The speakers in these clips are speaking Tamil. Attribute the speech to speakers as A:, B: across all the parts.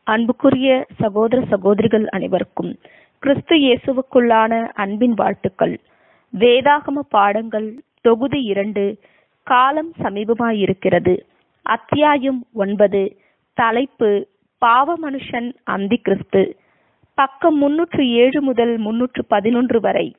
A: அன்புக்குரிய சகோதர சகோதரிகள் அனைவருக்கும் கிறிஸ்து இயேசுவுக்குள்ளான அன்பின் வாழ்த்துக்கள் வேதாகம பாடங்கள் தொகுதி இரண்டு காலம் சமீபமாயிருக்கிறது அத்தியாயம் ஒன்பது தலைப்பு பாவ மனுஷன் அந்தி கிறிஸ்து பக்கம் முன்னூற்று ஏழு முதல் முன்னூற்று பதினொன்று வரை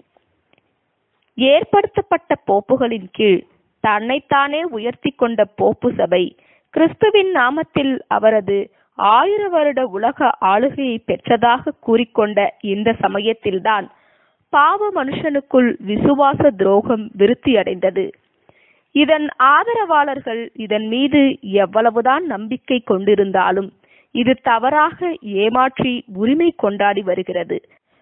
A: ஏற்படுத்தப்பட்ட போப்புகளின் கீழ் தன்னைத்தானே உயர்த்தி கொண்ட போப்பு சபை கிறிஸ்துவின் நாமத்தில் அவரது ஆயிர வருட உலக ஆளுகையை பெற்றதாக கூறிக்கொண்ட இந்த சமயத்தில்தான் பாவ மனுஷனுக்குள் விசுவாச துரோகம் விருத்தியடைந்தது இதன் ஆதரவாளர்கள் இதன் மீது எவ்வளவுதான் நம்பிக்கை கொண்டிருந்தாலும் இது தவறாக ஏமாற்றி உரிமை கொண்டாடி வருகிறது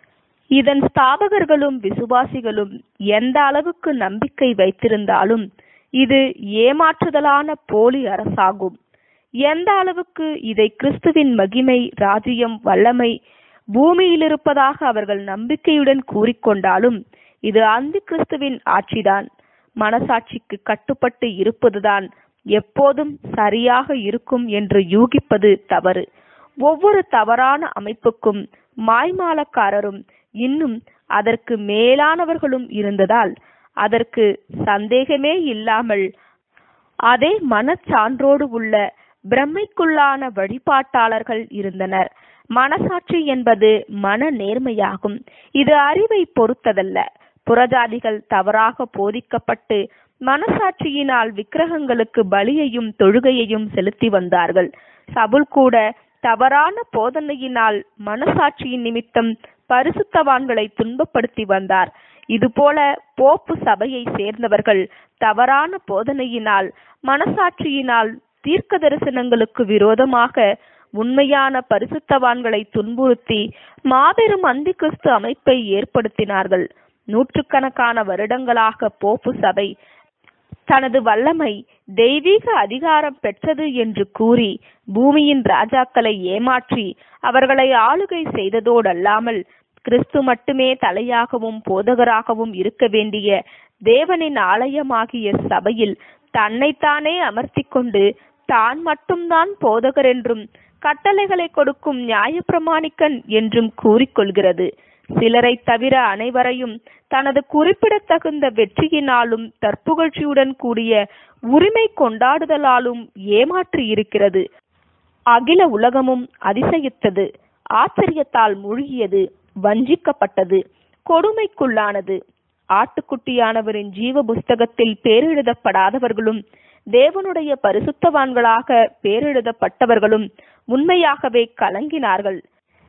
A: இதன் ஸ்தாபகர்களும் விசுவாசிகளும் எந்த அளவுக்கு நம்பிக்கை வைத்திருந்தாலும் இது ஏமாற்றுதலான போலி அரசாகும் எந்த அளவுக்கு இதை கிறிஸ்துவின் மகிமை ராஜ்யம் வல்லமை பூமியில் இருப்பதாக அவர்கள் நம்பிக்கையுடன் கூறிக்கொண்டாலும் இது அந்தி கிறிஸ்துவின் ஆட்சிதான் மனசாட்சிக்கு கட்டுப்பட்டு இருப்பதுதான் எப்போதும் சரியாக இருக்கும் என்று யூகிப்பது தவறு ஒவ்வொரு தவறான அமைப்புக்கும் மாய்மாலக்காரரும் இன்னும் அதற்கு மேலானவர்களும் இருந்ததால் அதற்கு சந்தேகமே இல்லாமல் அதே மனச்சான்றோடு உள்ள பிரம்மைக்குள்ளான வழிபாட்டாளர்கள் இருந்தனர் மனசாட்சி என்பது மன நேர்மையாகும் இது அறிவை பொறுத்ததல்ல புறஜாதிகள் தவறாக போதிக்கப்பட்டு மனசாட்சியினால் விக்கிரகங்களுக்கு பலியையும் தொழுகையையும் செலுத்தி வந்தார்கள் சபுல் கூட தவறான போதனையினால் மனசாட்சியின் நிமித்தம் பரிசுத்தவான்களை துன்பப்படுத்தி வந்தார் இதுபோல போப்பு சபையை சேர்ந்தவர்கள் தவறான போதனையினால் மனசாட்சியினால் தீர்க்க தரிசனங்களுக்கு விரோதமாக உண்மையான பரிசுத்தவான்களை துன்புறுத்தி மாபெரும் அந்தி கிறிஸ்து அமைப்பை ஏற்படுத்தினார்கள் நூற்றுக்கணக்கான வருடங்களாக போப்பு சபை தனது வல்லமை தெய்வீக அதிகாரம் பெற்றது என்று கூறி பூமியின் ராஜாக்களை ஏமாற்றி அவர்களை ஆளுகை செய்ததோடல்லாமல் கிறிஸ்து மட்டுமே தலையாகவும் போதகராகவும் இருக்க வேண்டிய தேவனின் ஆலயமாகிய சபையில் தன்னைத்தானே அமர்த்தி கொண்டு தான் மட்டும்தான் போதகர் என்றும் கட்டளைகளை கொடுக்கும் நியாயப்பிரமாணிக்கன் என்றும் கூறிக்கொள்கிறது சிலரை தவிர அனைவரையும் தனது குறிப்பிடத்தகுந்த வெற்றியினாலும் தற்புகழ்ச்சியுடன் கூடிய உரிமை கொண்டாடுதலாலும் ஏமாற்றி இருக்கிறது அகில உலகமும் அதிசயித்தது ஆச்சரியத்தால் மூழ்கியது வஞ்சிக்கப்பட்டது கொடுமைக்குள்ளானது ஆட்டுக்குட்டியானவரின் ஜீவ புஸ்தகத்தில் பேரெழுதப்படாதவர்களும் தேவனுடைய பரிசுத்தவான்களாக பேரெழுதப்பட்டவர்களும் உண்மையாகவே கலங்கினார்கள்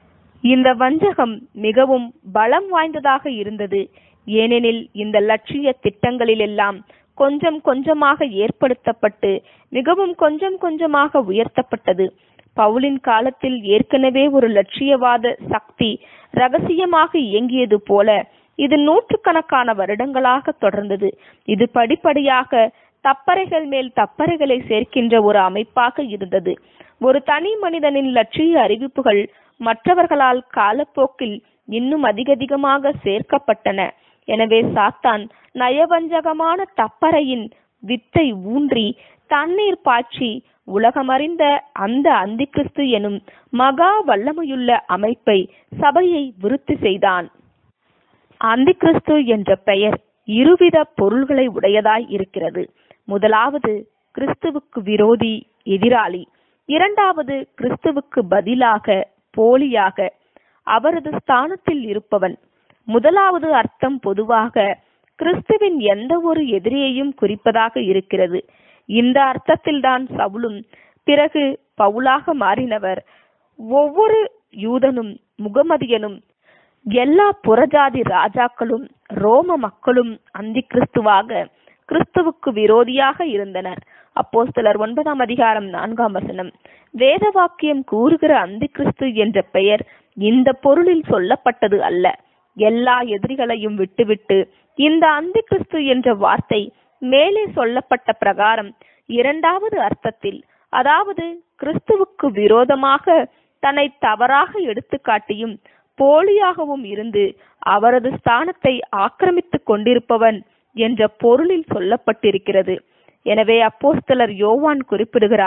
A: இந்த வஞ்சகம் மிகவும் பலம் வாய்ந்ததாக இருந்தது ஏனெனில் இந்த லட்சிய திட்டங்களில் எல்லாம் கொஞ்சம் கொஞ்சமாக ஏற்படுத்தப்பட்டு மிகவும் கொஞ்சம் கொஞ்சமாக உயர்த்தப்பட்டது பவுலின் காலத்தில் ஏற்கனவே ஒரு லட்சியவாத சக்தி ரகசியமாக இயங்கியது போல இது நூற்றுக்கணக்கான வருடங்களாக தொடர்ந்தது இது படிப்படியாக தப்பறைகள் மேல் தப்பறைகளை சேர்க்கின்ற ஒரு அமைப்பாக இருந்தது ஒரு தனி மனிதனின் லட்சிய அறிவிப்புகள் மற்றவர்களால் காலப்போக்கில் இன்னும் அதிகதிகமாக சேர்க்கப்பட்டன எனவே சாத்தான் நயவஞ்சகமான தப்பறையின் வித்தை ஊன்றி தண்ணீர் பாய்ச்சி உலகமறிந்த அந்த அந்திகிறிஸ்து எனும் மகா வல்லமையுள்ள அமைப்பை சபையை விருத்தி செய்தான் அந்திகிறிஸ்து என்ற பெயர் இருவித பொருள்களை உடையதாய் இருக்கிறது முதலாவது கிறிஸ்துவுக்கு விரோதி எதிராளி இரண்டாவது கிறிஸ்துவுக்கு பதிலாக போலியாக அவரது ஸ்தானத்தில் இருப்பவன் முதலாவது அர்த்தம் பொதுவாக கிறிஸ்துவின் எந்த ஒரு எதிரியையும் குறிப்பதாக இருக்கிறது இந்த அர்த்தத்தில்தான் சவுலும் பிறகு பவுலாக மாறினவர் ஒவ்வொரு யூதனும் முகமதியனும் எல்லா புறஜாதி ராஜாக்களும் ரோம மக்களும் அந்தி கிறிஸ்துவாக கிறிஸ்துவுக்கு விரோதியாக இருந்தனர் அப்போ சிலர் ஒன்பதாம் அதிகாரம் நான்காம் வசனம் வேத வாக்கியம் கூறுகிற அந்தி கிறிஸ்து என்ற பெயர் இந்த பொருளில் சொல்லப்பட்டது அல்ல எல்லா எதிரிகளையும் விட்டுவிட்டு இந்த அந்தி கிறிஸ்து என்ற வார்த்தை மேலே சொல்லப்பட்ட பிரகாரம் இரண்டாவது அர்த்தத்தில் அதாவது கிறிஸ்துவுக்கு விரோதமாக தன்னை தவறாக எடுத்துக்காட்டியும் போலியாகவும் இருந்து அவரது ஸ்தானத்தை ஆக்கிரமித்துக் கொண்டிருப்பவன் என்ற பொருளில் சொல்லப்பட்டிருக்கிறது எனவே அப்போஸ்தலர் யோவான் குறிப்பிடுகிறார்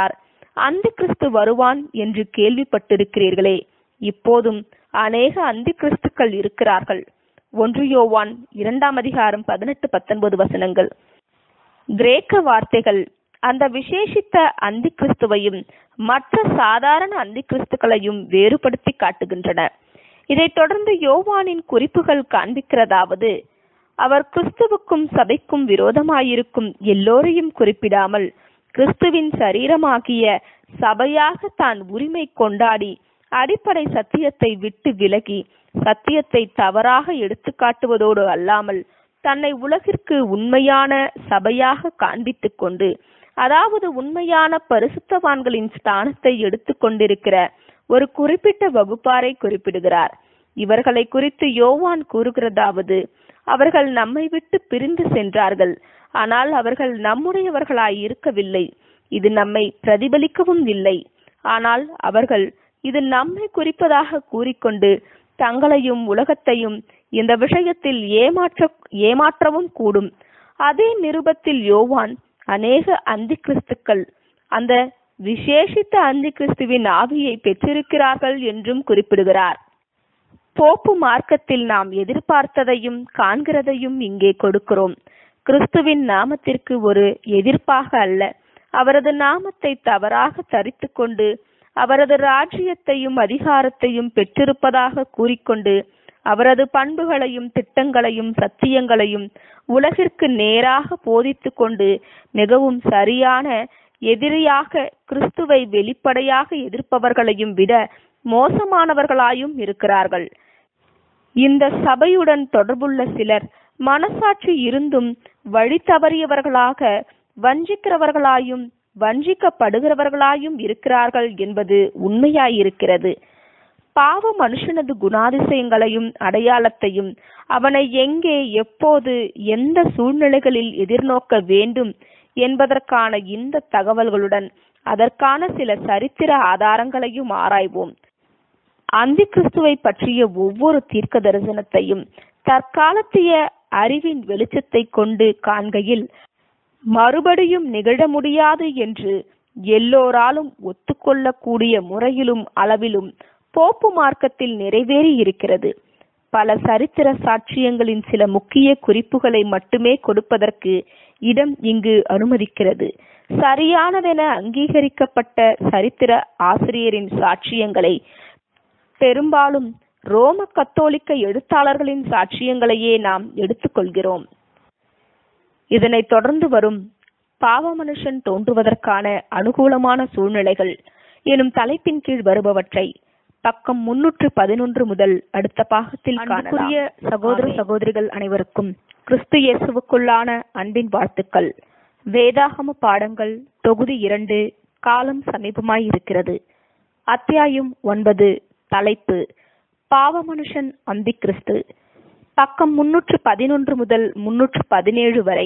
A: அந்தி கிறிஸ்து வருவான் என்று கேள்விப்பட்டிருக்கிறீர்களே இப்போதும் அநேக அந்தி கிறிஸ்துக்கள் இருக்கிறார்கள் ஒன்று யோவான் இரண்டாம் அதிகாரம் பதினெட்டு பத்தொன்பது வசனங்கள் கிரேக்க வார்த்தைகள் அந்த விசேஷித்த அந்தி கிறிஸ்துவையும் மற்ற சாதாரண அந்தி கிறிஸ்துக்களையும் வேறுபடுத்தி காட்டுகின்றன இதைத் தொடர்ந்து யோவானின் குறிப்புகள் காண்பிக்கிறதாவது அவர் கிறிஸ்துவுக்கும் சபைக்கும் விரோதமாயிருக்கும் எல்லோரையும் குறிப்பிடாமல் கிறிஸ்துவின் சரீரமாகிய சபையாக தான் உரிமை கொண்டாடி அடிப்படை சத்தியத்தை விட்டு விலகி சத்தியத்தை தவறாக எடுத்துக்காட்டுவதோடு அல்லாமல் தன்னை உலகிற்கு உண்மையான சபையாக காண்பித்துக் கொண்டு அதாவது உண்மையான பரிசுத்தவான்களின் ஸ்தானத்தை எடுத்துக்கொண்டிருக்கிற ஒரு குறிப்பிட்ட வகுப்பாரை குறிப்பிடுகிறார் இவர்களை குறித்து யோவான் கூறுகிறதாவது அவர்கள் நம்மை விட்டு பிரிந்து சென்றார்கள் ஆனால் அவர்கள் நம்முடையவர்களாய் இருக்கவில்லை இது நம்மை பிரதிபலிக்கவும் இல்லை ஆனால் அவர்கள் இது நம்மை குறிப்பதாக கூறிக்கொண்டு தங்களையும் உலகத்தையும் இந்த விஷயத்தில் ஏமாற்ற ஏமாற்றவும் கூடும் அதே நிருபத்தில் யோவான் அநேக அந்தி கிறிஸ்துக்கள் அந்த விசேஷித்த அந்தி கிறிஸ்துவின் ஆவியை பெற்றிருக்கிறார்கள் என்றும் குறிப்பிடுகிறார் போப்பு மார்க்கத்தில் நாம் எதிர்பார்த்ததையும் காண்கிறதையும் இங்கே கொடுக்கிறோம் கிறிஸ்துவின் நாமத்திற்கு ஒரு எதிர்ப்பாக அல்ல அவரது நாமத்தை தவறாக தரித்து கொண்டு அவரது ராஜ்யத்தையும் அதிகாரத்தையும் பெற்றிருப்பதாக கூறிக்கொண்டு அவரது பண்புகளையும் திட்டங்களையும் சத்தியங்களையும் உலகிற்கு நேராக போதித்து கொண்டு மிகவும் சரியான எதிரியாக கிறிஸ்துவை வெளிப்படையாக எதிர்ப்பவர்களையும் விட மோசமானவர்களாயும் இருக்கிறார்கள் இந்த சபையுடன் தொடர்புள்ள சிலர் மனசாட்சி இருந்தும் வழி தவறியவர்களாக வஞ்சிக்கிறவர்களாயும் வஞ்சிக்கப்படுகிறவர்களாயும் இருக்கிறார்கள் என்பது உண்மையாயிருக்கிறது பாவ மனுஷனது குணாதிசயங்களையும் அடையாளத்தையும் அவனை எங்கே எப்போது எந்த சூழ்நிலைகளில் எதிர்நோக்க வேண்டும் என்பதற்கான இந்த தகவல்களுடன் அதற்கான சில சரித்திர ஆதாரங்களையும் ஆராய்வோம் அந்தி கிறிஸ்துவை பற்றிய ஒவ்வொரு தீர்க்க தரிசனத்தையும் தற்காலத்திய அறிவின் வெளிச்சத்தை கொண்டு காண்கையில் மறுபடியும் நிகழ முடியாது என்று எல்லோராலும் ஒத்துக்கொள்ளக்கூடிய முறையிலும் அளவிலும் போப்பு மார்க்கத்தில் நிறைவேறி இருக்கிறது பல சரித்திர சாட்சியங்களின் சில முக்கிய குறிப்புகளை மட்டுமே கொடுப்பதற்கு இடம் இங்கு அனுமதிக்கிறது சரியானதென அங்கீகரிக்கப்பட்ட சரித்திர ஆசிரியரின் சாட்சியங்களை பெரும்பாலும் ரோம கத்தோலிக்க எழுத்தாளர்களின் சாட்சியங்களையே நாம் எடுத்துக்கொள்கிறோம் இதனைத் தொடர்ந்து வரும் பாவ மனுஷன் தோன்றுவதற்கான அனுகூலமான சூழ்நிலைகள் எனும் தலைப்பின் கீழ் வருபவற்றை பக்கம் முன்னூற்று பதினொன்று முதல் அடுத்த பாகத்தில் காணக்கூடிய சகோதர சகோதரிகள் அனைவருக்கும் கிறிஸ்து இயேசுவுக்குள்ளான அன்பின் வாழ்த்துக்கள் வேதாகம பாடங்கள் தொகுதி இரண்டு காலம் சமீபமாய் இருக்கிறது அத்தியாயம் ஒன்பது தலைப்பு பாவ மனுஷன் அந்தி கிறிஸ்து பக்கம் முன்னூற்று பதினொன்று முதல் முன்னூற்று பதினேழு வரை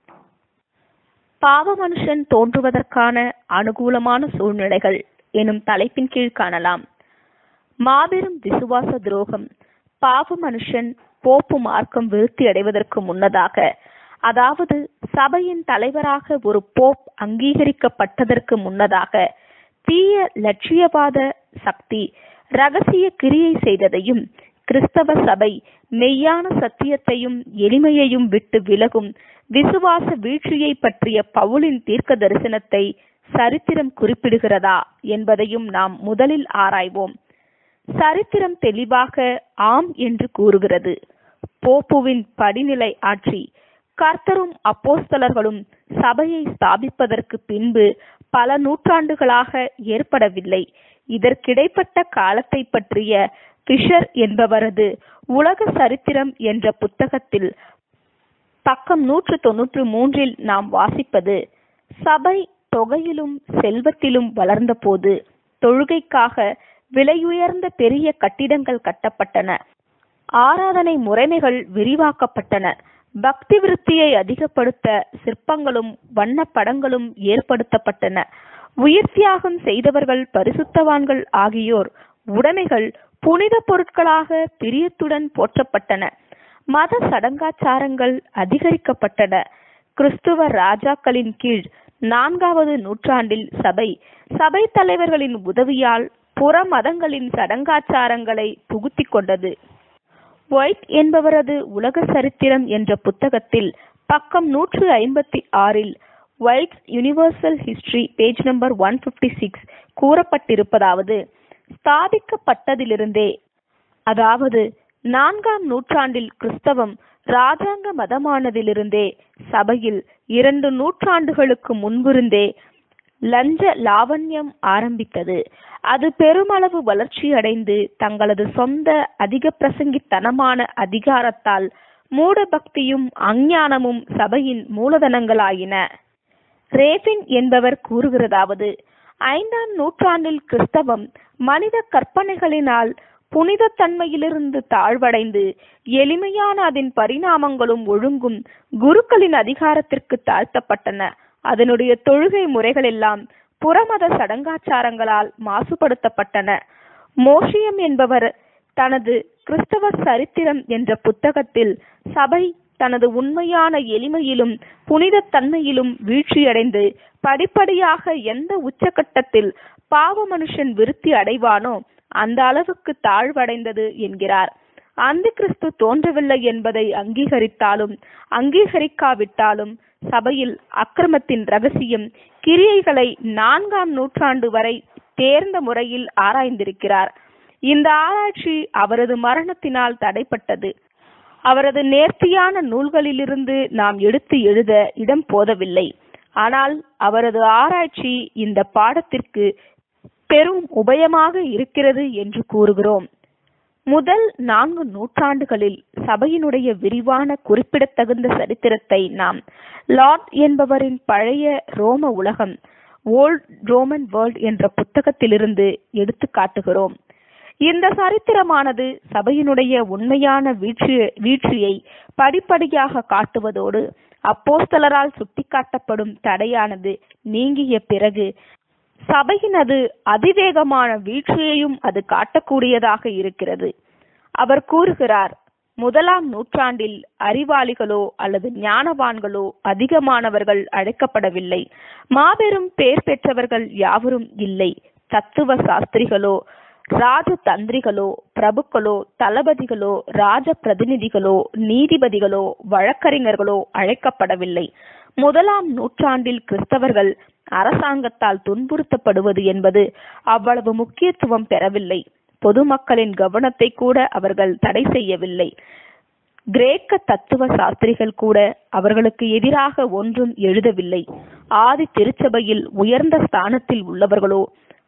A: பாவ மனுஷன் தோன்றுவதற்கான அனுகூலமான சூழ்நிலைகள் எனும் தலைப்பின் கீழ் காணலாம் மாபெரும் விசுவாச துரோகம் பாவ மனுஷன் போப்பு மார்க்கம் விருத்தி அடைவதற்கு முன்னதாக அதாவது சபையின் தலைவராக ஒரு போப் அங்கீகரிக்கப்பட்டதற்கு முன்னதாக தீய லட்சியவாத சக்தி ரகசிய கிரியை செய்ததையும் கிறிஸ்தவ சபை மெய்யான சத்தியத்தையும் எளிமையையும் விட்டு விலகும் விசுவாச வீழ்ச்சியை பற்றிய பவுலின் தீர்க்க தரிசனத்தை சரித்திரம் குறிப்பிடுகிறதா என்பதையும் நாம் முதலில் ஆராய்வோம் சரித்திரம் தெளிவாக ஆம் என்று கூறுகிறது போப்புவின் படிநிலை ஆட்சி கர்த்தரும் அப்போஸ்தலர்களும் சபையை ஸ்தாபிப்பதற்கு பின்பு பல நூற்றாண்டுகளாக ஏற்படவில்லை இதற்கிடைப்பட்ட காலத்தை பற்றிய பிஷர் என்பவரது உலக சரித்திரம் என்ற புத்தகத்தில் பக்கம் நூற்று தொன்னூற்று மூன்றில் நாம் வாசிப்பது சபை தொகையிலும் செல்வத்திலும் வளர்ந்தபோது தொழுகைக்காக விலையுயர்ந்த பெரிய கட்டிடங்கள் கட்டப்பட்டன ஆராதனை முறைமைகள் விரிவாக்கப்பட்டன பக்தி விருத்தியை அதிகப்படுத்த சிற்பங்களும் வண்ண படங்களும் ஏற்படுத்தப்பட்டன உயிர் தியாகம் செய்தவர்கள் பரிசுத்தவான்கள் ஆகியோர் உடைமைகள் புனித பொருட்களாக பிரியத்துடன் போற்றப்பட்டன மத சடங்காச்சாரங்கள் அதிகரிக்கப்பட்டன கிறிஸ்துவ ராஜாக்களின் கீழ் நான்காவது நூற்றாண்டில் சபை சபை தலைவர்களின் உதவியால் புற மதங்களின் சடங்காச்சாரங்களை புகுத்திக் கொண்டது ஒயிட் என்பவரது உலக சரித்திரம் என்ற புத்தகத்தில் பக்கம் நூற்று ஐம்பத்தி ஆறில் white universal history page number one fifty six கூறப்பட்டிருப்பதாவது ஸ்தாபிக்கப்பட்டதிலிருந்தே அதாவது நான்காம் நூற்றாண்டில் கிறிஸ்தவம் ராஜாங்க மதமானதிலிருந்தே சபையில் இரண்டு நூற்றாண்டுகளுக்கு முன்பிருந்தே லஞ்ச லாவண்யம் ஆரம்பித்தது அது பெருமளவு வளர்ச்சியடைந்து தங்களது சொந்த அதிக பிரசங்கித்தனமான அதிகாரத்தால் மூடபக்தியும் அஞ்ஞானமும் சபையின் மூலதனங்களாயின ரேபின் என்பவர் கூறுகிறதாவது ஐந்தாம் நூற்றாண்டில் கிறிஸ்தவம் மனித கற்பனைகளினால் புனித தன்மையிலிருந்து தாழ்வடைந்து எளிமையான அதன் பரிணாமங்களும் ஒழுங்கும் குருக்களின் அதிகாரத்திற்கு தாழ்த்தப்பட்டன அதனுடைய தொழுகை முறைகள் எல்லாம் புறமத சடங்காச்சாரங்களால் மாசுபடுத்தப்பட்டன மோஷியம் என்பவர் தனது கிறிஸ்தவ சரித்திரம் என்ற புத்தகத்தில் சபை தனது உண்மையான எளிமையிலும் புனிதத்தன்மையிலும் வீழ்ச்சியடைந்து படிப்படியாக எந்த உச்சகட்டத்தில் பாவ மனுஷன் விருத்தி அடைவானோ அந்த அளவுக்கு தாழ்வடைந்தது என்கிறார் அந்த கிறிஸ்து தோன்றவில்லை என்பதை அங்கீகரித்தாலும் அங்கீகரிக்காவிட்டாலும் சபையில் அக்கிரமத்தின் ரகசியம் கிரியைகளை நான்காம் நூற்றாண்டு வரை தேர்ந்த முறையில் ஆராய்ந்திருக்கிறார் இந்த ஆராய்ச்சி அவரது மரணத்தினால் தடைப்பட்டது அவரது நேர்த்தியான நூல்களிலிருந்து நாம் எடுத்து எழுத இடம் போதவில்லை ஆனால் அவரது ஆராய்ச்சி இந்த பாடத்திற்கு பெரும் உபயமாக இருக்கிறது என்று கூறுகிறோம் முதல் நான்கு நூற்றாண்டுகளில் சபையினுடைய விரிவான குறிப்பிடத்தகுந்த சரித்திரத்தை நாம் லார்ட் என்பவரின் பழைய ரோம உலகம் ஓல்ட் ரோமன் வேர்ல்ட் என்ற புத்தகத்திலிருந்து எடுத்து காட்டுகிறோம் இந்த சரித்திரமானது சபையினுடைய உண்மையான வீழ்ச்சி வீழ்ச்சியை படிப்படியாக காட்டுவதோடு அப்போஸ்தலரால் சுட்டிக்காட்டப்படும் தடையானது நீங்கிய பிறகு சபையினது அதிவேகமான வீழ்ச்சியையும் அது காட்டக்கூடியதாக இருக்கிறது அவர் கூறுகிறார் முதலாம் நூற்றாண்டில் அறிவாளிகளோ அல்லது ஞானவான்களோ அதிகமானவர்கள் அழைக்கப்படவில்லை மாபெரும் பேர் பெற்றவர்கள் யாவரும் இல்லை தத்துவ சாஸ்திரிகளோ ராஜதந்திரிகளோ பிரபுக்களோ தளபதிகளோ ராஜ பிரதிநிதிகளோ நீதிபதிகளோ வழக்கறிஞர்களோ அழைக்கப்படவில்லை முதலாம் நூற்றாண்டில் கிறிஸ்தவர்கள் அரசாங்கத்தால் துன்புறுத்தப்படுவது என்பது அவ்வளவு முக்கியத்துவம் பெறவில்லை பொதுமக்களின் கவனத்தை கூட அவர்கள் தடை செய்யவில்லை கிரேக்க தத்துவ சாஸ்திரிகள் கூட அவர்களுக்கு எதிராக ஒன்றும் எழுதவில்லை ஆதி திருச்சபையில் உயர்ந்த ஸ்தானத்தில் உள்ளவர்களோ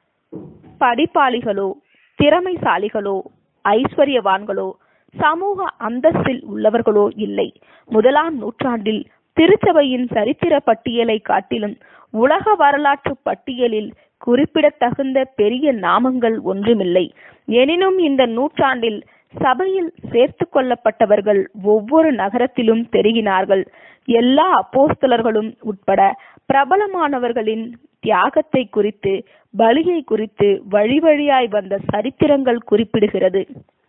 A: படிப்பாளிகளோ திறமைசாலிகளோ ஐஸ்வர்யவான்களோ சமூக அந்தஸ்தில் உள்ளவர்களோ இல்லை முதலாம் நூற்றாண்டில் திருச்சபையின் சரித்திர பட்டியலை காட்டிலும் உலக வரலாற்று பட்டியலில் குறிப்பிடத்தகுந்த பெரிய நாமங்கள் ஒன்றுமில்லை எனினும் இந்த நூற்றாண்டில் சபையில் சேர்த்து கொள்ளப்பட்டவர்கள் ஒவ்வொரு நகரத்திலும் பெருகினார்கள் எல்லா அப்போஸ்தலர்களும் உட்பட பிரபலமானவர்களின் தியாகத்தை குறித்து பலியை குறித்து வழி வழியாய் வந்த சரித்திரங்கள் குறிப்பிடுகிறது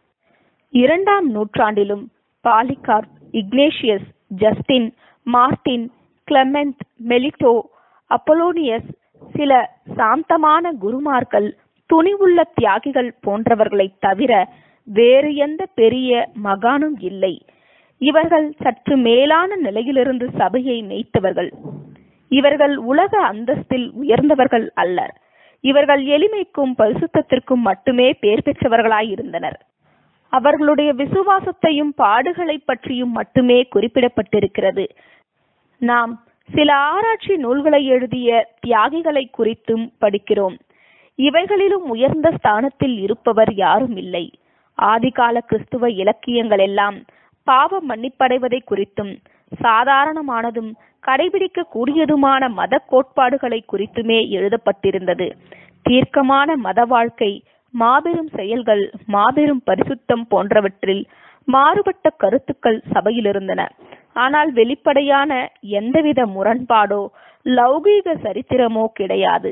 A: இரண்டாம் நூற்றாண்டிலும் Polycarp Ignatius Justin Martyr Clement Melito Apollonius சில சாந்தமான குருமார்கள் துணிவுள்ள தியாகிகள் போன்றவர்களை தவிர வேறு எந்த பெரிய மகானும் இல்லை இவர்கள் சற்று மேலான நிலையிலிருந்து சபையை மேய்த்தவர்கள் இவர்கள் உலக அந்தஸ்தில் உயர்ந்தவர்கள் அல்லர் இவர்கள் எளிமைக்கும் பரிசுத்தத்திற்கும் மட்டுமே பேர் பெற்றவர்களாயிருந்தனர் அவர்களுடைய விசுவாசத்தையும் பாடுகளை பற்றியும் மட்டுமே குறிப்பிடப்பட்டிருக்கிறது நாம் சில ஆராய்ச்சி நூல்களை எழுதிய தியாகிகளை குறித்தும் படிக்கிறோம் இவைகளிலும் உயர்ந்த ஸ்தானத்தில் இருப்பவர் யாரும் இல்லை ஆதிகால கிறிஸ்துவ இலக்கியங்கள் எல்லாம் பாவ மன்னிப்படைவதை குறித்தும் சாதாரணமானதும் கடைபிடிக்க கூடியதுமான மத கோட்பாடுகளை குறித்துமே எழுதப்பட்டிருந்தது தீர்க்கமான மத வாழ்க்கை மாபெரும் செயல்கள் மாபெரும் பரிசுத்தம் போன்றவற்றில் மாறுபட்ட கருத்துக்கள் சபையில் இருந்தன ஆனால் வெளிப்படையான எந்தவித முரண்பாடோ லௌகீக சரித்திரமோ கிடையாது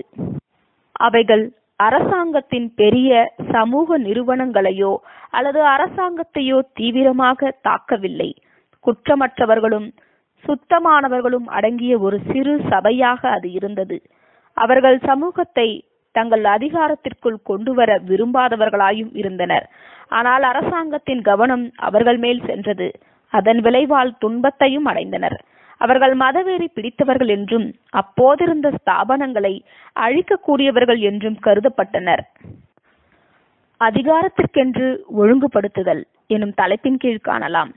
A: அவைகள் அரசாங்கத்தின் பெரிய சமூக நிறுவனங்களையோ அல்லது அரசாங்கத்தையோ தீவிரமாக தாக்கவில்லை குற்றமற்றவர்களும் சுத்தமானவர்களும் அடங்கிய ஒரு சிறு சபையாக அது இருந்தது அவர்கள் சமூகத்தை தங்கள் அதிகாரத்திற்குள் கொண்டு வர விரும்பாதவர்களாயும் இருந்தனர் ஆனால் அரசாங்கத்தின் கவனம் அவர்கள் மேல் சென்றது அதன் விளைவால் துன்பத்தையும் அடைந்தனர் அவர்கள் மதவெறி பிடித்தவர்கள் என்றும் அப்போதிருந்த ஸ்தாபனங்களை அழிக்கக்கூடியவர்கள் என்றும் கருதப்பட்டனர் அதிகாரத்திற்கென்று ஒழுங்குபடுத்துதல் எனும் தலைப்பின் கீழ் காணலாம்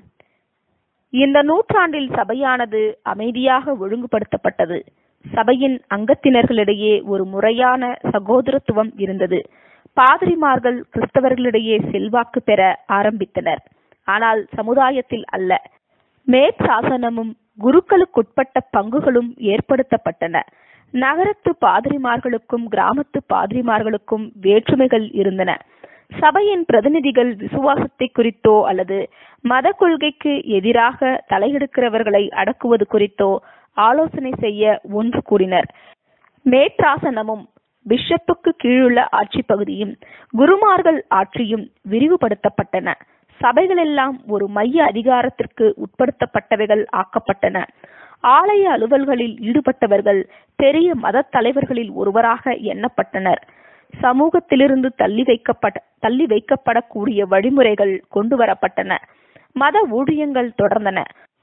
A: இந்த நூற்றாண்டில் சபையானது அமைதியாக ஒழுங்குபடுத்தப்பட்டது சபையின் அங்கத்தினர்களிடையே ஒரு முறையான சகோதரத்துவம் இருந்தது பாதிரிமார்கள் கிறிஸ்தவர்களிடையே செல்வாக்கு பெற ஆரம்பித்தனர் ஆனால் சமுதாயத்தில் அல்ல மேற்சாசனமும் குருக்களுக்குட்பட்ட பங்குகளும் ஏற்படுத்தப்பட்டன நகரத்து பாதிரிமார்களுக்கும் கிராமத்து பாதிரிமார்களுக்கும் வேற்றுமைகள் இருந்தன சபையின் பிரதிநிதிகள் விசுவாசத்தை குறித்தோ அல்லது மத கொள்கைக்கு எதிராக தலையெடுக்கிறவர்களை அடக்குவது குறித்தோ ஆலோசனை செய்ய ஒன்று கூடினர் மேற்றாசனமும் பிஷப்புக்கு கீழுள்ள ஆட்சி பகுதியும் குருமார்கள் ஆட்சியும் விரிவுபடுத்தப்பட்டன சபைகளெல்லாம் ஒரு மைய அதிகாரத்திற்கு உட்படுத்தப்பட்டவைகள் ஆக்கப்பட்டன ஆலய அலுவல்களில் ஈடுபட்டவர்கள் பெரிய மத தலைவர்களில் ஒருவராக எண்ணப்பட்டனர் சமூகத்திலிருந்து தள்ளி வைக்கப்பட்ட தள்ளி வைக்கப்படக்கூடிய வழிமுறைகள் கொண்டு வரப்பட்டன மத ஊழியங்கள் தொடர்ந்தன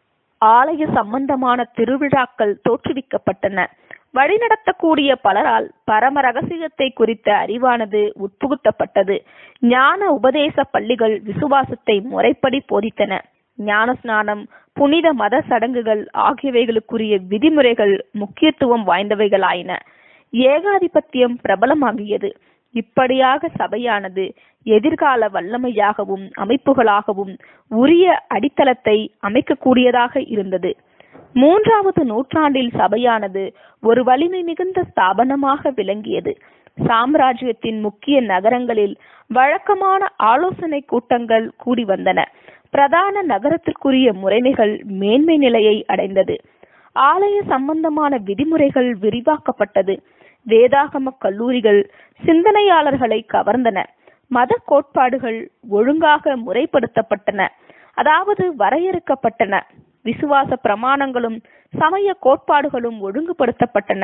A: ஆலய சம்பந்தமான திருவிழாக்கள் தோற்றுவிக்கப்பட்டன வழிநடத்தக்கூடிய பலரால் பரம ரகசியத்தை குறித்த அறிவானது உட்புகுத்தப்பட்டது ஞான உபதேச பள்ளிகள் விசுவாசத்தை முறைப்படி போதித்தன ஞான ஸ்நானம் புனித மத சடங்குகள் ஆகியவைகளுக்குரிய விதிமுறைகள் முக்கியத்துவம் வாய்ந்தவைகளாயின ஏகாதிபத்தியம் பிரபலமாகியது இப்படியாக சபையானது எதிர்கால வல்லமையாகவும் அமைப்புகளாகவும் உரிய அடித்தளத்தை அமைக்கக்கூடியதாக இருந்தது மூன்றாவது நூற்றாண்டில் சபையானது ஒரு வலிமை மிகுந்த ஸ்தாபனமாக விளங்கியது சாம்ராஜ்யத்தின் முக்கிய நகரங்களில் வழக்கமான ஆலோசனை கூட்டங்கள் கூடி வந்தன பிரதான நகரத்திற்குரிய முறைமைகள் மேன்மை நிலையை அடைந்தது ஆலய சம்பந்தமான விதிமுறைகள் விரிவாக்கப்பட்டது வேதாகம கல்லூரிகள் சிந்தனையாளர்களை கவர்ந்தன மத கோட்பாடுகள் ஒழுங்காக முறைப்படுத்தப்பட்டன அதாவது வரையறுக்கப்பட்டன விசுவாச பிரமாணங்களும் சமய கோட்பாடுகளும் ஒழுங்குபடுத்தப்பட்டன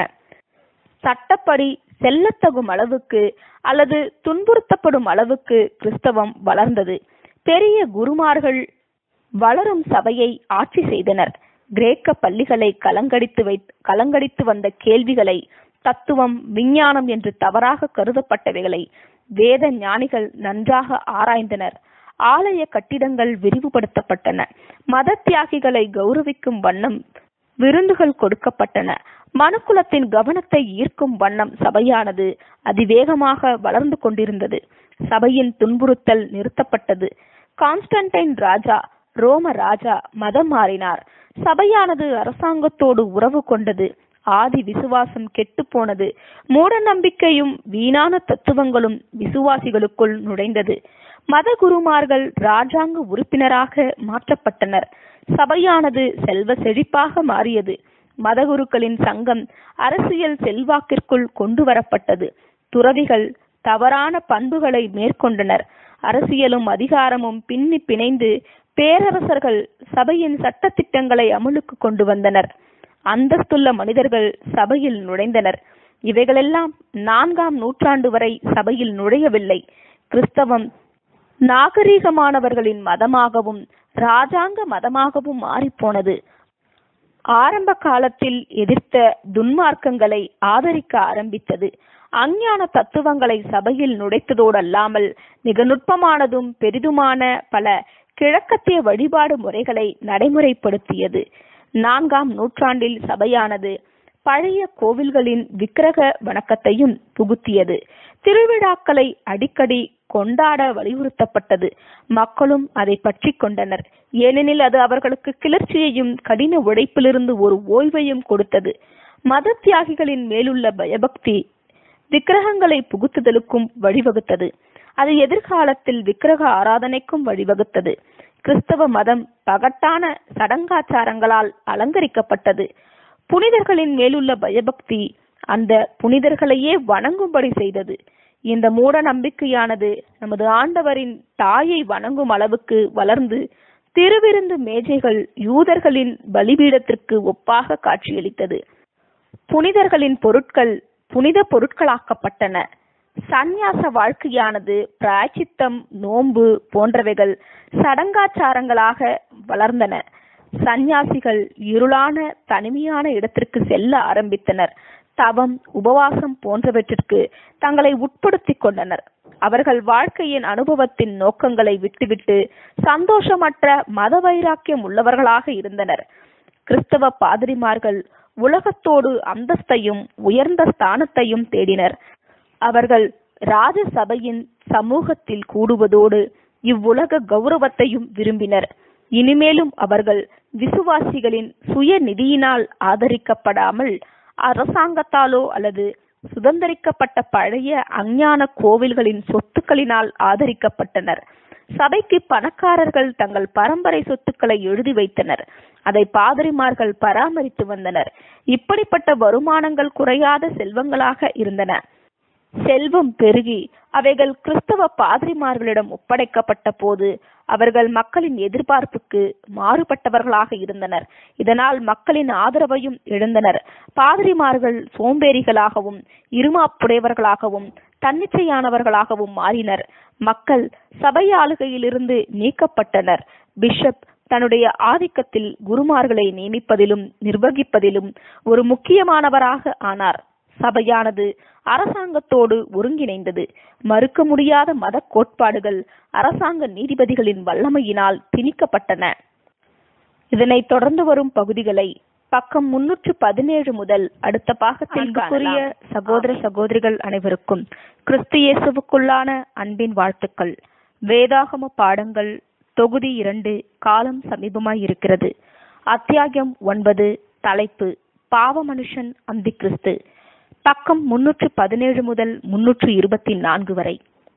A: சட்டப்படி செல்லத்தகும் அளவுக்கு அல்லது துன்புறுத்தப்படும் அளவுக்கு கிறிஸ்தவம் வளர்ந்தது பெரிய குருமார்கள் வளரும் சபையை ஆட்சி செய்தனர் கிரேக்க பள்ளிகளை கலங்கடித்து வை கலங்கடித்து வந்த கேள்விகளை தத்துவம் விஞ்ஞானம் என்று தவறாக கருதப்பட்டவைகளை வேத ஞானிகள் நன்றாக ஆராய்ந்தனர் ஆலய கட்டிடங்கள் விரிவுபடுத்தப்பட்டன மத தியாகிகளை கௌரவிக்கும் வண்ணம் விருந்துகள் கொடுக்கப்பட்டன மனுக்குலத்தின் கவனத்தை ஈர்க்கும் வண்ணம் சபையானது அதிவேகமாக வளர்ந்து கொண்டிருந்தது சபையின் துன்புறுத்தல் நிறுத்தப்பட்டது கான்ஸ்டன்டைன் ராஜா ரோம ராஜா மதம் மாறினார் சபையானது அரசாங்கத்தோடு உறவு கொண்டது ஆதி விசுவாசம் கெட்டு போனது மூட நம்பிக்கையும் வீணான தத்துவங்களும் விசுவாசிகளுக்குள் நுழைந்தது மத குருமார்கள் ராஜாங்க உறுப்பினராக மாற்றப்பட்டனர் சபையானது செல்வ செழிப்பாக மாறியது மதகுருக்களின் சங்கம் அரசியல் செல்வாக்கிற்குள் கொண்டு வரப்பட்டது துறவிகள் தவறான பண்புகளை மேற்கொண்டனர் அரசியலும் அதிகாரமும் பின்னி பிணைந்து பேரரசர்கள் சபையின் சட்டத்திட்டங்களை அமலுக்கு கொண்டு வந்தனர் அந்தஸ்துள்ள மனிதர்கள் சபையில் நுழைந்தனர் இவைகளெல்லாம் நான்காம் நூற்றாண்டு வரை சபையில் நுழையவில்லை கிறிஸ்தவம் நாகரீகமானவர்களின் மதமாகவும் ராஜாங்க மதமாகவும் மாறிப்போனது ஆரம்ப காலத்தில் எதிர்த்த துன்மார்க்கங்களை ஆதரிக்க ஆரம்பித்தது அஞ்ஞான தத்துவங்களை சபையில் நுழைத்ததோடு அல்லாமல் மிக நுட்பமானதும் பெரிதுமான பல கிழக்கத்திய வழிபாடு முறைகளை நடைமுறைப்படுத்தியது நான்காம் நூற்றாண்டில் சபையானது பழைய கோவில்களின் விக்கிரக வணக்கத்தையும் புகுத்தியது திருவிழாக்களை அடிக்கடி கொண்டாட வலியுறுத்தப்பட்டது மக்களும் அதை பற்றி கொண்டனர் ஏனெனில் அது அவர்களுக்கு கிளர்ச்சியையும் கடின உழைப்பிலிருந்து ஒரு ஓய்வையும் கொடுத்தது மத தியாகிகளின் மேலுள்ள பயபக்தி விக்கிரகங்களை புகுத்துதலுக்கும் வழிவகுத்தது அது எதிர்காலத்தில் விக்கிரக ஆராதனைக்கும் வழிவகுத்தது கிறிஸ்தவ மதம் பகட்டான சடங்காச்சாரங்களால் அலங்கரிக்கப்பட்டது புனிதர்களின் மேலுள்ள பயபக்தி அந்த புனிதர்களையே வணங்கும்படி செய்தது இந்த மூட நம்பிக்கையானது நமது ஆண்டவரின் தாயை வணங்கும் அளவுக்கு வளர்ந்து திருவிருந்து மேஜைகள் யூதர்களின் பலிபீடத்திற்கு ஒப்பாக காட்சியளித்தது புனிதர்களின் பொருட்கள் புனித பொருட்களாக்கப்பட்டன சந்நியாச வாழ்க்கையானது பிராய்ச்சித்தம் நோன்பு போன்றவைகள் சடங்காச்சாரங்களாக வளர்ந்தன சந்நியாசிகள் இருளான தனிமையான இடத்திற்கு செல்ல ஆரம்பித்தனர் தவம் உபவாசம் போன்றவற்றிற்கு தங்களை உட்படுத்திக் கொண்டனர் அவர்கள் வாழ்க்கையின் அனுபவத்தின் நோக்கங்களை விட்டுவிட்டு சந்தோஷமற்ற மத வைராக்கியம் உள்ளவர்களாக இருந்தனர் கிறிஸ்தவ பாதிரிமார்கள் உலகத்தோடு அந்தஸ்தையும் உயர்ந்த ஸ்தானத்தையும் தேடினர் அவர்கள் ராஜ சபையின் சமூகத்தில் கூடுவதோடு இவ்வுலக கௌரவத்தையும் விரும்பினர் இனிமேலும் அவர்கள் விசுவாசிகளின் சுய நிதியினால் ஆதரிக்கப்படாமல் அரசாங்கத்தாலோ அல்லது சுதந்திரிக்கப்பட்ட பழைய அஞ்ஞான கோவில்களின் சொத்துக்களினால் ஆதரிக்கப்பட்டனர் சபைக்கு பணக்காரர்கள் தங்கள் பரம்பரை சொத்துக்களை எழுதி வைத்தனர் அதை பாதிரிமார்கள் பராமரித்து வந்தனர் இப்படிப்பட்ட வருமானங்கள் குறையாத செல்வங்களாக இருந்தன செல்வம் பெருகி அவைகள் கிறிஸ்தவ பாதிரிமார்களிடம் ஒப்படைக்கப்பட்ட போது அவர்கள் மக்களின் எதிர்பார்ப்புக்கு மாறுபட்டவர்களாக இருந்தனர் இதனால் மக்களின் ஆதரவையும் இழந்தனர் பாதிரிமார்கள் சோம்பேறிகளாகவும் இருமாப்புடையவர்களாகவும் தன்னிச்சையானவர்களாகவும் மாறினர் மக்கள் சபை ஆளுகையிலிருந்து நீக்கப்பட்டனர் பிஷப் தன்னுடைய ஆதிக்கத்தில் குருமார்களை நியமிப்பதிலும் நிர்வகிப்பதிலும் ஒரு முக்கியமானவராக ஆனார் சபையானது அரசாங்கத்தோடு ஒருங்கிணைந்தது மறுக்க முடியாத மத கோட்பாடுகள் அரசாங்க நீதிபதிகளின் வல்லமையினால் திணிக்கப்பட்டன இதனைத் தொடர்ந்து வரும் பகுதிகளை பக்கம் முன்னூற்று பதினேழு முதல் அடுத்த பாகத்தில் அன்புக்குரிய சகோதர சகோதரிகள் அனைவருக்கும் கிறிஸ்து இயேசுவுக்குள்ளான அன்பின் வாழ்த்துக்கள் வேதாகம பாடங்கள் தொகுதி இரண்டு காலம் சமீபமாய் இருக்கிறது அத்தியாயம் ஒன்பது தலைப்பு பாவ மனுஷன் அந்தி கிறிஸ்து பக்கம் முன்னூற்று பதினேழு முதல் முன்னூற்று இருபத்தி நான்கு வரை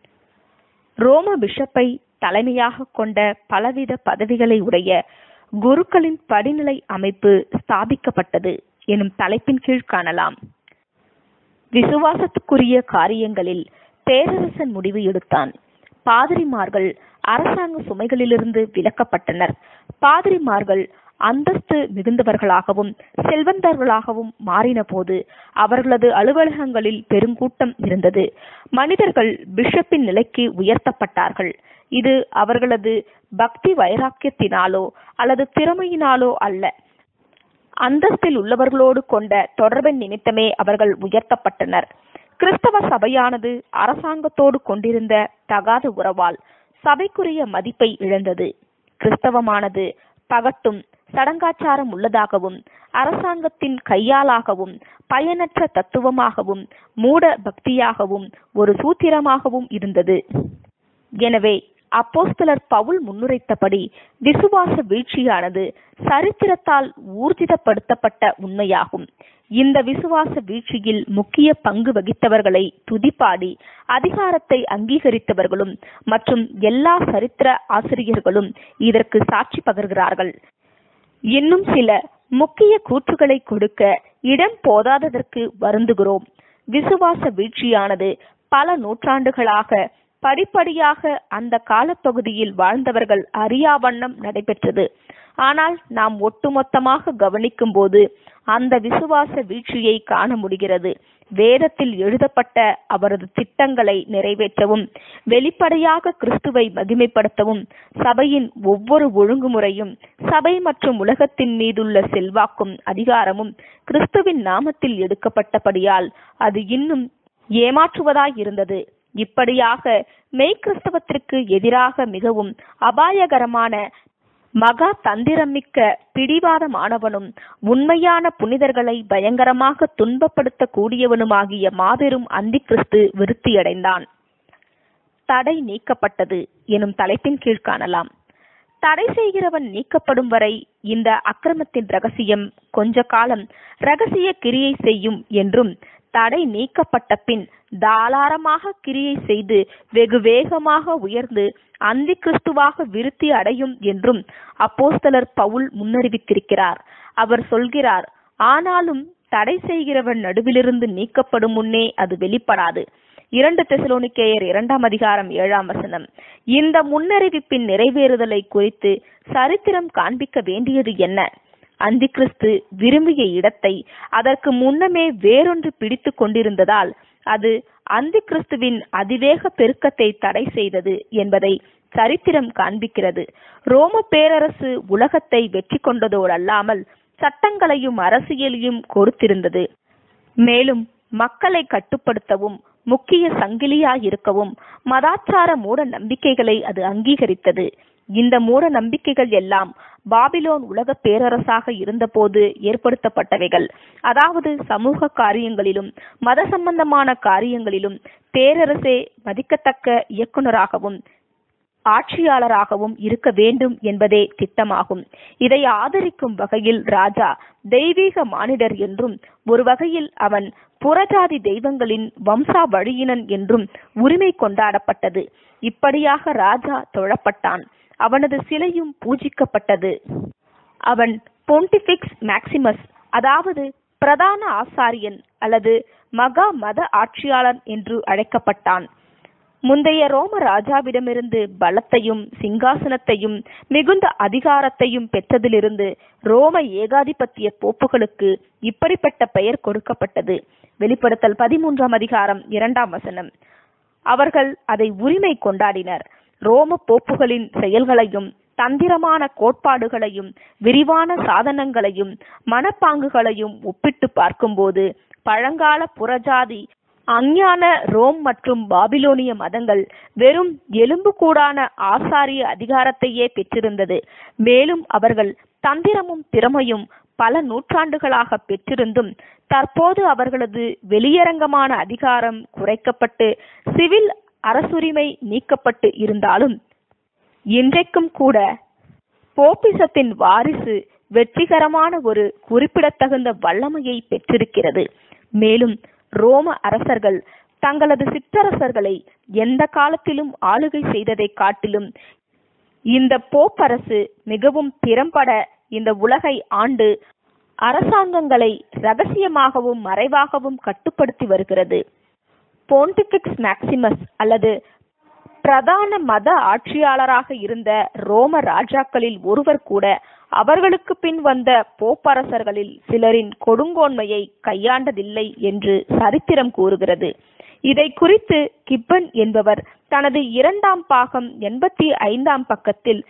A: ரோம பிஷப்பை தலைமையாக கொண்ட பலவித பதவிகளை உடைய குருக்களின் படிநிலை அமைப்பு ஸ்தாபிக்கப்பட்டது எனும் தலைப்பின் கீழ் காணலாம் விசுவாசத்துக்குரிய காரியங்களில் பேரரசன் முடிவு எடுத்தான் பாதிரிமார்கள் அரசாங்க சுமைகளிலிருந்து விலக்கப்பட்டனர் பாதிரிமார்கள் அந்தஸ்து மிகுந்தவர்களாகவும் செல்வந்தர்களாகவும் மாறின போது அவர்களது அலுவலகங்களில் பெருங்கூட்டம் இருந்தது மனிதர்கள் பிஷப்பின் நிலைக்கு உயர்த்தப்பட்டார்கள் இது அவர்களது பக்தி வைராக்கியத்தினாலோ அல்லது திறமையினாலோ அல்ல அந்தஸ்தில் உள்ளவர்களோடு கொண்ட தொடர்பின் நிமித்தமே அவர்கள் உயர்த்தப்பட்டனர் கிறிஸ்தவ சபையானது அரசாங்கத்தோடு கொண்டிருந்த தகாத உறவால் சபைக்குரிய மதிப்பை இழந்தது கிறிஸ்தவமானது பகட்டும் சடங்காச்சாரம் உள்ளதாகவும் அரசாங்கத்தின் கையாலாகவும் பயனற்ற தத்துவமாகவும் மூட பக்தியாகவும் ஒரு சூத்திரமாகவும் இருந்தது எனவே அப்போஸ்தலர் பவுல் முன்னுரைத்தபடி விசுவாச வீழ்ச்சியானது சரித்திரத்தால் ஊர்ஜிதப்படுத்தப்பட்ட உண்மையாகும் இந்த விசுவாச வீழ்ச்சியில் முக்கிய பங்கு வகித்தவர்களை துதிப்பாடி அதிகாரத்தை அங்கீகரித்தவர்களும் மற்றும் எல்லா சரித்திர ஆசிரியர்களும் இதற்கு சாட்சி பகர்கிறார்கள் இன்னும் சில முக்கிய கூற்றுகளை கொடுக்க இடம் போதாததற்கு வருந்துகிறோம் விசுவாச வீழ்ச்சியானது பல நூற்றாண்டுகளாக படிப்படியாக அந்த காலப்பகுதியில் வாழ்ந்தவர்கள் அறியாவண்ணம் நடைபெற்றது ஆனால் நாம் ஒட்டுமொத்தமாக கவனிக்கும் போது அந்த விசுவாச வீழ்ச்சியை காண முடிகிறது வேதத்தில் எழுதப்பட்ட அவரது திட்டங்களை நிறைவேற்றவும் வெளிப்படையாக கிறிஸ்துவை மகிமைப்படுத்தவும் சபையின் ஒவ்வொரு ஒழுங்குமுறையும் சபை மற்றும் உலகத்தின் மீதுள்ள செல்வாக்கும் அதிகாரமும் கிறிஸ்துவின் நாமத்தில் எடுக்கப்பட்டபடியால் அது இன்னும் ஏமாற்றுவதாய் இருந்தது இப்படியாக மெய்கிறிஸ்தவத்திற்கு எதிராக மிகவும் அபாயகரமான மகா தந்திரமிக்க பிடிவாதமானவனும் உண்மையான புனிதர்களை பயங்கரமாக துன்பப்படுத்த கூடியவனுமாகிய மாபெரும் அந்திகிறிஸ்து விருத்தியடைந்தான் தடை நீக்கப்பட்டது எனும் தலைப்பின் கீழ் காணலாம் தடை செய்கிறவன் நீக்கப்படும் வரை இந்த அக்கிரமத்தின் ரகசியம் கொஞ்ச காலம் ரகசிய கிரியை செய்யும் என்றும் தடை நீக்கப்பட்ட பின் தாளாரமாக கிரியை செய்து வெகு வேகமாக உயர்ந்து அந்தி கிறிஸ்துவாக விருத்தி அடையும் என்றும் அப்போஸ்தலர் பவுல் முன்னறிவித்திருக்கிறார் அவர் சொல்கிறார் ஆனாலும் தடை செய்கிறவன் நடுவிலிருந்து நீக்கப்படும் முன்னே அது வெளிப்படாது இரண்டு தெசலோனிக்கேயர் இரண்டாம் அதிகாரம் ஏழாம் வசனம் இந்த முன்னறிவிப்பின் நிறைவேறுதலை குறித்து சரித்திரம் காண்பிக்க வேண்டியது என்ன அந்திகிறிஸ்து விரும்பிய இடத்தை அதற்கு முன்னமே வேறொன்று பிடித்து கொண்டிருந்ததால் அது அந்திகிறிஸ்துவின் அதிவேக பெருக்கத்தை தடை செய்தது என்பதை சரித்திரம் காண்பிக்கிறது ரோம பேரரசு உலகத்தை வெற்றி கொண்டதோடு அல்லாமல் சட்டங்களையும் அரசியலையும் கொடுத்திருந்தது மேலும் மக்களை கட்டுப்படுத்தவும் முக்கிய சங்கிலியாயிருக்கவும் மதாச்சார மூட நம்பிக்கைகளை அது அங்கீகரித்தது இந்த மூட நம்பிக்கைகள் எல்லாம் பாபிலோன் உலக பேரரசாக இருந்தபோது ஏற்படுத்தப்பட்டவைகள் அதாவது சமூக காரியங்களிலும் மத சம்பந்தமான காரியங்களிலும் பேரரசே மதிக்கத்தக்க இயக்குனராகவும் ஆட்சியாளராகவும் இருக்க வேண்டும் என்பதே திட்டமாகும் இதை ஆதரிக்கும் வகையில் ராஜா தெய்வீக மானிடர் என்றும் ஒரு வகையில் அவன் புறஜாதி தெய்வங்களின் வம்சா வழியினன் என்றும் உரிமை கொண்டாடப்பட்டது இப்படியாக ராஜா தொழப்பட்டான் அவனது சிலையும் பூஜிக்கப்பட்டது அவன் பொண்டிபிக்ஸ் மேக்சிமஸ் அதாவது பிரதான ஆசாரியன் அல்லது மகா மத ஆட்சியாளர் என்று அழைக்கப்பட்டான் முந்தைய ரோம ராஜாவிடமிருந்து பலத்தையும் சிங்காசனத்தையும் மிகுந்த அதிகாரத்தையும் பெற்றதிலிருந்து ரோம ஏகாதிபத்திய போப்புகளுக்கு இப்படிப்பட்ட பெயர் கொடுக்கப்பட்டது வெளிப்படுத்தல் பதிமூன்றாம் அதிகாரம் இரண்டாம் வசனம் அவர்கள் அதை உரிமை கொண்டாடினர் ரோம போப்புகளின் செயல்களையும் தந்திரமான கோட்பாடுகளையும் விரிவான சாதனங்களையும் மனப்பாங்குகளையும் ஒப்பிட்டு பார்க்கும்போது பழங்கால புறஜாதி அஞ்ஞான ரோம் மற்றும் பாபிலோனிய மதங்கள் வெறும் எலும்புக்கூடான ஆசாரிய அதிகாரத்தையே பெற்றிருந்தது மேலும் அவர்கள் தந்திரமும் திறமையும் பல நூற்றாண்டுகளாக பெற்றிருந்தும் தற்போது அவர்களது வெளியரங்கமான அதிகாரம் குறைக்கப்பட்டு சிவில் அரசுரிமை நீக்கப்பட்டு இருந்தாலும் இன்றைக்கும் கூட போப்பிசத்தின் வாரிசு வெற்றிகரமான ஒரு குறிப்பிடத்தகுந்த வல்லமையை பெற்றிருக்கிறது மேலும் ரோம அரசர்கள் தங்களது சிற்றரசர்களை எந்த காலத்திலும் ஆளுகை செய்ததை காட்டிலும் இந்த போப்பரசு மிகவும் திறம்பட இந்த உலகை ஆண்டு அரசாங்கங்களை ரகசியமாகவும் மறைவாகவும் கட்டுப்படுத்தி வருகிறது போன்டிபிக்ஸ் மேக்சிமஸ் அல்லது பிரதான மத ஆட்சியாளராக இருந்த ரோம ராஜாக்களில் ஒருவர் கூட அவர்களுக்கு பின் வந்த போப்பரசர்களில் சிலரின் கொடுங்கோன்மையை கையாண்டதில்லை என்று சரித்திரம் கூறுகிறது இதை குறித்து கிப்பன் என்பவர் தனது இரண்டாம் பாகம் எண்பத்தி ஐந்தாம் பக்கத்தில்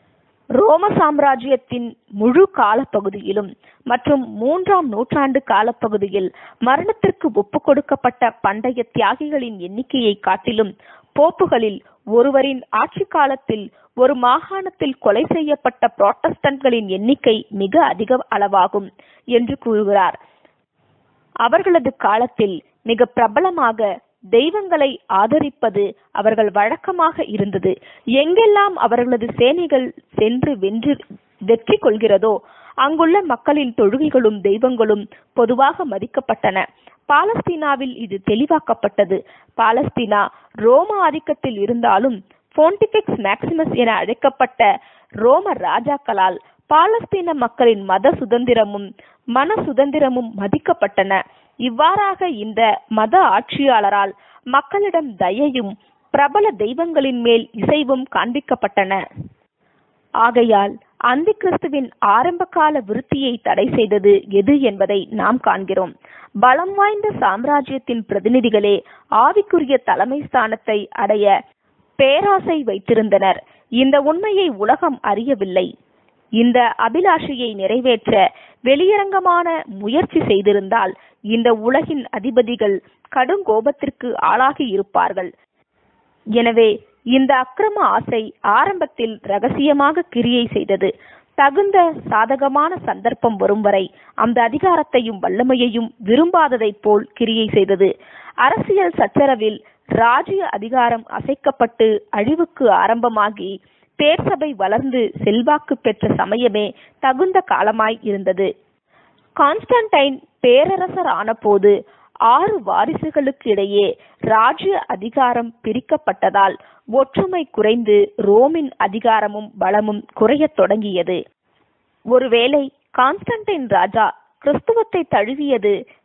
A: ரோம சாம்ராஜ்யத்தின் முழு காலப்பகுதியிலும் மற்றும் மூன்றாம் நூற்றாண்டு காலப்பகுதியில் மரணத்திற்கு ஒப்புக் கொடுக்கப்பட்ட பண்டைய தியாகிகளின் எண்ணிக்கையை காட்டிலும் போப்புகளில் ஒருவரின் ஆட்சி காலத்தில் ஒரு மாகாணத்தில் கொலை செய்யப்பட்ட புராட்டஸ்டன்ட்களின் எண்ணிக்கை மிக அதிக அளவாகும் என்று கூறுகிறார் அவர்களது காலத்தில் மிக பிரபலமாக தெய்வங்களை ஆதரிப்பது அவர்கள் வழக்கமாக இருந்தது எங்கெல்லாம் அவர்களது சேனைகள் சென்று வென்று வெற்றி கொள்கிறதோ அங்குள்ள மக்களின் தொழுகைகளும் தெய்வங்களும் பொதுவாக மதிக்கப்பட்டன பாலஸ்தீனாவில் இது தெளிவாக்கப்பட்டது பாலஸ்தீனா ரோம ஆதிக்கத்தில் இருந்தாலும் போன்டிபிக்ஸ் மேக்சிமஸ் என அழைக்கப்பட்ட ரோம ராஜாக்களால் பாலஸ்தீன மக்களின் மத சுதந்திரமும் மன சுதந்திரமும் மதிக்கப்பட்டன இவ்வாறாக இந்த மத ஆட்சியாளரால் மக்களிடம் தயையும் பிரபல தெய்வங்களின் மேல் இசைவும் காண்பிக்கப்பட்டன ஆகையால் அந்தி கிறிஸ்துவின் ஆரம்பகால விருத்தியை தடை செய்தது எது என்பதை நாம் காண்கிறோம் பலம் வாய்ந்த சாம்ராஜ்யத்தின் பிரதிநிதிகளே ஆவிக்குரிய தலைமை ஸ்தானத்தை அடைய பேராசை வைத்திருந்தனர் இந்த உண்மையை உலகம் அறியவில்லை இந்த அபிலாஷையை நிறைவேற்ற வெளியரங்கமான முயற்சி செய்திருந்தால் இந்த உலகின் அதிபதிகள் கடும் கோபத்திற்கு ஆளாகி இருப்பார்கள் எனவே இந்த அக்கிரம ஆசை ஆரம்பத்தில் ரகசியமாக கிரியை செய்தது தகுந்த சாதகமான சந்தர்ப்பம் வரும் வரை அந்த அதிகாரத்தையும் வல்லமையையும் விரும்பாததைப் போல் கிரியை செய்தது அரசியல் சச்சரவில் ராஜ்ய அதிகாரம் அசைக்கப்பட்டு அழிவுக்கு ஆரம்பமாகி பேர்சபை வளர்ந்து செல்வாக்கு பெற்ற சமயமே தகுந்த காலமாய் இருந்தது கான்ஸ்டன்டைன் பேரரசர் ஆனபோது ஆறு வாரிசுகளுக்கு இடையே ராஜ்ய அதிகாரம் பிரிக்கப்பட்டதால் ஒற்றுமை குறைந்து ரோமின் அதிகாரமும் பலமும் குறையத் தொடங்கியது ஒருவேளை கான்ஸ்டன்டைன் ராஜா கிறிஸ்துவத்தை தழுவியது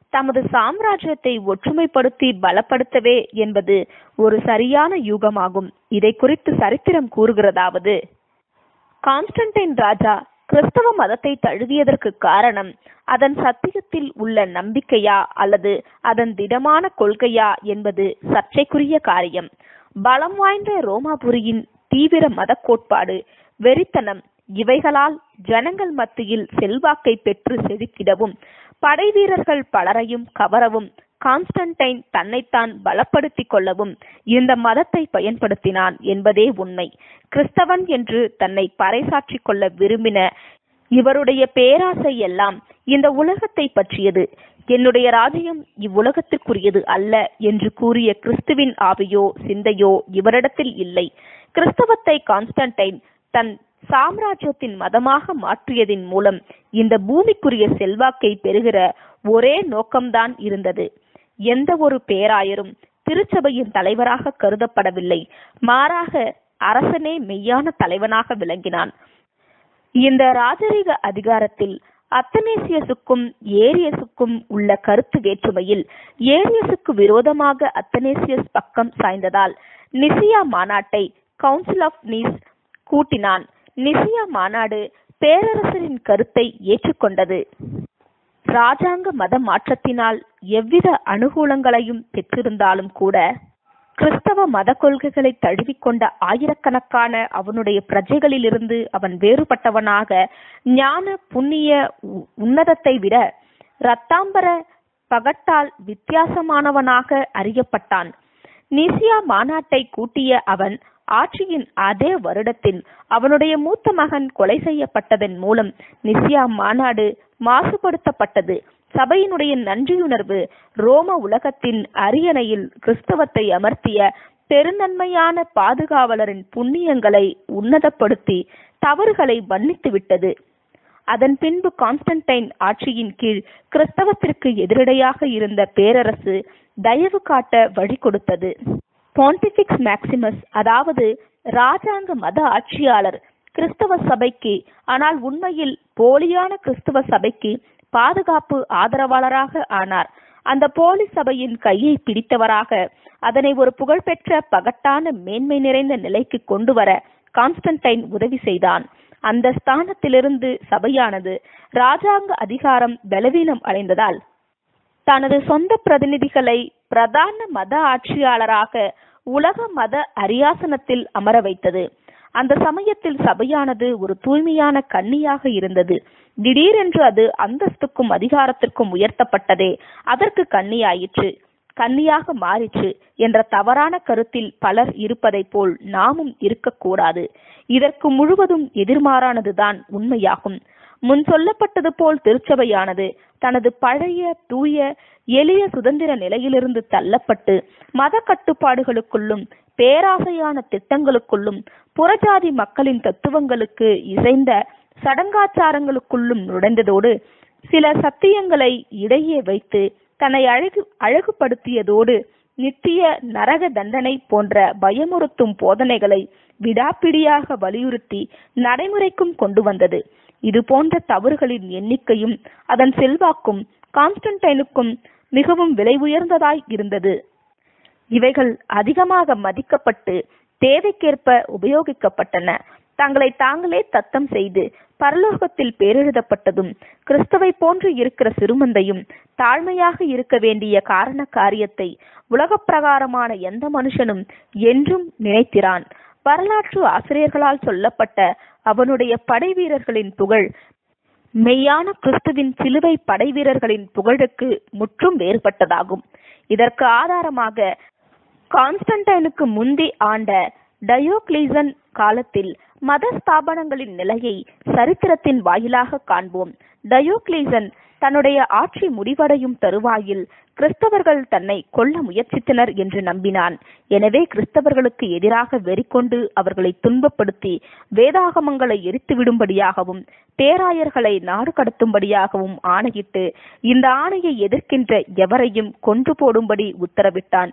A: தமது சாம்ராஜ்யத்தை ஒற்றுமைப்படுத்தி பலப்படுத்தவே என்பது ஒரு சரியான யூகமாகும் இதை குறித்து சரித்திரம் கூறுகிறதாவது கான்ஸ்டன்டைன் ராஜா கிறிஸ்தவ மதத்தை தழுவியதற்கு காரணம் அதன் சத்தியத்தில் உள்ள நம்பிக்கையா அல்லது அதன் திடமான கொள்கையா என்பது சர்ச்சைக்குரிய காரியம் பலம் வாய்ந்த ரோமாபுரியின் தீவிர மத கோட்பாடு வெறித்தனம் இவைகளால் ஜனங்கள் மத்தியில் செல்வாக்கை பெற்று செதுக்கிடவும் படை வீரர்கள் பலரையும் கவரவும் கான்ஸ்டன்டைன் தன்னைத்தான் பலப்படுத்திக் கொள்ளவும் இந்த மதத்தை பயன்படுத்தினான் என்பதே உண்மை கிறிஸ்தவன் என்று தன்னை பறைசாற்றிக் கொள்ள விரும்பின இவருடைய பேராசை எல்லாம் இந்த உலகத்தை பற்றியது என்னுடைய ராஜ்யம் இவ்வுலகத்திற்குரியது அல்ல என்று கூறிய கிறிஸ்துவின் ஆவியோ சிந்தையோ இவரிடத்தில் இல்லை கிறிஸ்தவத்தை கான்ஸ்டன்டைன் தன் சாம்ராஜ்யத்தின் மதமாக மாற்றியதின் மூலம் இந்த பூமிக்குரிய செல்வாக்கை பெறுகிற ஒரே நோக்கம்தான் இருந்தது எந்த ஒரு பேராயரும் திருச்சபையின் தலைவராக கருதப்படவில்லை மாறாக அரசனே மெய்யான தலைவனாக விளங்கினான் இந்த ராஜரீக அதிகாரத்தில் அத்தனேசியஸுக்கும் ஏரியஸுக்கும் உள்ள கருத்து வேற்றுமையில் ஏரியஸுக்கு விரோதமாக அத்தனேசியஸ் பக்கம் சாய்ந்ததால் நிசியா மாநாட்டை கவுன்சில் ஆஃப் நீஸ் கூட்டினான் நிசியா மாநாடு பேரரசரின் கருத்தை ஏற்றுக்கொண்டது ராஜாங்க மத மாற்றத்தினால் எவ்வித அனுகூலங்களையும் பெற்றிருந்தாலும் கூட கிறிஸ்தவ மத கொள்கைகளை தழுவிக்கொண்ட ஆயிரக்கணக்கான அவனுடைய பிரஜைகளிலிருந்து அவன் வேறுபட்டவனாக ஞான புண்ணிய உ- உன்னதத்தை விட இரத்தாம்பர பகட்டால் வித்தியாசமானவனாக அறியப்பட்டான் நிசியா மாநாட்டை கூட்டிய அவன் ஆட்சியின் அதே வருடத்தில் அவனுடைய மூத்த மகன் கொலை செய்யப்பட்டதன் மூலம் நிசியா மாநாடு மாசுபடுத்தப்பட்டது சபையினுடைய நன்றியுணர்வு ரோம உலகத்தின் அரியணையில் கிறிஸ்தவத்தை அமர்த்திய பெருநன்மையான பாதுகாவலரின் புண்ணியங்களை உன்னதப்படுத்தி தவறுகளை மன்னித்து விட்டது அதன் பின்பு கான்ஸ்டன்டைன் ஆட்சியின் கீழ் கிறிஸ்தவத்திற்கு எதிரடையாக இருந்த பேரரசு தயவு காட்ட வழி கொடுத்தது பாண்டிபிக்ஸ் மேக்சிமஸ் அதாவது ராஜாங்க மத ஆட்சியாளர் கிறிஸ்தவ சபைக்கு ஆனால் உண்மையில் போலியான கிறிஸ்தவ சபைக்கு பாதுகாப்பு ஆதரவாளராக ஆனார் அந்த போலி சபையின் கையை பிடித்தவராக அதனை ஒரு புகழ்பெற்ற பகட்டான மேன்மை நிறைந்த நிலைக்கு கொண்டு வர கான்ஸ்டன்டைன் உதவி செய்தான் அந்த ஸ்தானத்திலிருந்து சபையானது ராஜாங்க அதிகாரம் பலவீனம் அடைந்ததால் தனது சொந்த பிரதிநிதிகளை பிரதான மத ஆட்சியாளராக உலக மத அரியாசனத்தில் அமர வைத்தது அந்த சமயத்தில் சபையானது ஒரு தூய்மையான கன்னியாக இருந்தது திடீரென்று அது அந்தஸ்துக்கும் அதிகாரத்திற்கும் உயர்த்தப்பட்டதே அதற்கு கன்னியாயிற்று கன்னியாக மாறிற்று என்ற தவறான கருத்தில் பலர் இருப்பதைப் போல் நாமும் இருக்கக்கூடாது இதற்கு முழுவதும் எதிர்மாறானதுதான் உண்மையாகும் முன் சொல்லப்பட்டது போல் திருச்சபையானது தனது பழைய தூய எளிய சுதந்திர நிலையிலிருந்து தள்ளப்பட்டு மத கட்டுப்பாடுகளுக்குள்ளும் பேராசையான திட்டங்களுக்குள்ளும் புறஜாதி மக்களின் தத்துவங்களுக்கு இசைந்த சடங்காச்சாரங்களுக்குள்ளும் நுழைந்ததோடு சில சத்தியங்களை இடையே வைத்து தன்னை அழகு அழகுபடுத்தியதோடு நித்திய நரக தண்டனை போன்ற பயமுறுத்தும் போதனைகளை விடாப்பிடியாக வலியுறுத்தி நடைமுறைக்கும் கொண்டு வந்தது இது போன்ற தவறுகளின் எண்ணிக்கையும் அதன் செல்வாக்கும் கான்ஸ்டன்டைனுக்கும் மிகவும் விலை உயர்ந்ததாய் இருந்தது இவைகள் அதிகமாக மதிக்கப்பட்டு தேவைக்கேற்ப உபயோகிக்கப்பட்டன தங்களை தாங்களே தத்தம் செய்து பரலோகத்தில் பேரெழுதப்பட்டதும் கிறிஸ்தவை போன்று இருக்கிற சிறுமந்தையும் தாழ்மையாக இருக்க வேண்டிய காரண காரியத்தை உலகப் பிரகாரமான எந்த மனுஷனும் என்றும் நினைத்திரான் வரலாற்று ஆசிரியர்களால் சொல்லப்பட்ட அவனுடைய படை வீரர்களின் புகழ் மெய்யான கிறிஸ்துவின் சிலுவை படை வீரர்களின் புகழுக்கு முற்றும் வேறுபட்டதாகும் இதற்கு ஆதாரமாக கான்ஸ்டன்டைனுக்கு முந்தி ஆண்ட டயோக்ளீசன் காலத்தில் மத ஸ்தாபனங்களின் நிலையை சரித்திரத்தின் வாயிலாக காண்போம் டயோக்ளீசன் தன்னுடைய ஆட்சி முடிவடையும் தருவாயில் கிறிஸ்தவர்கள் தன்னை கொல்ல முயற்சித்தனர் என்று நம்பினான் எனவே கிறிஸ்தவர்களுக்கு எதிராக வெறிகொண்டு அவர்களை துன்பப்படுத்தி வேதாகமங்களை எரித்துவிடும்படியாகவும் பேராயர்களை நாடு கடத்தும்படியாகவும் ஆணையிட்டு இந்த ஆணையை எதிர்க்கின்ற எவரையும் கொன்று போடும்படி உத்தரவிட்டான்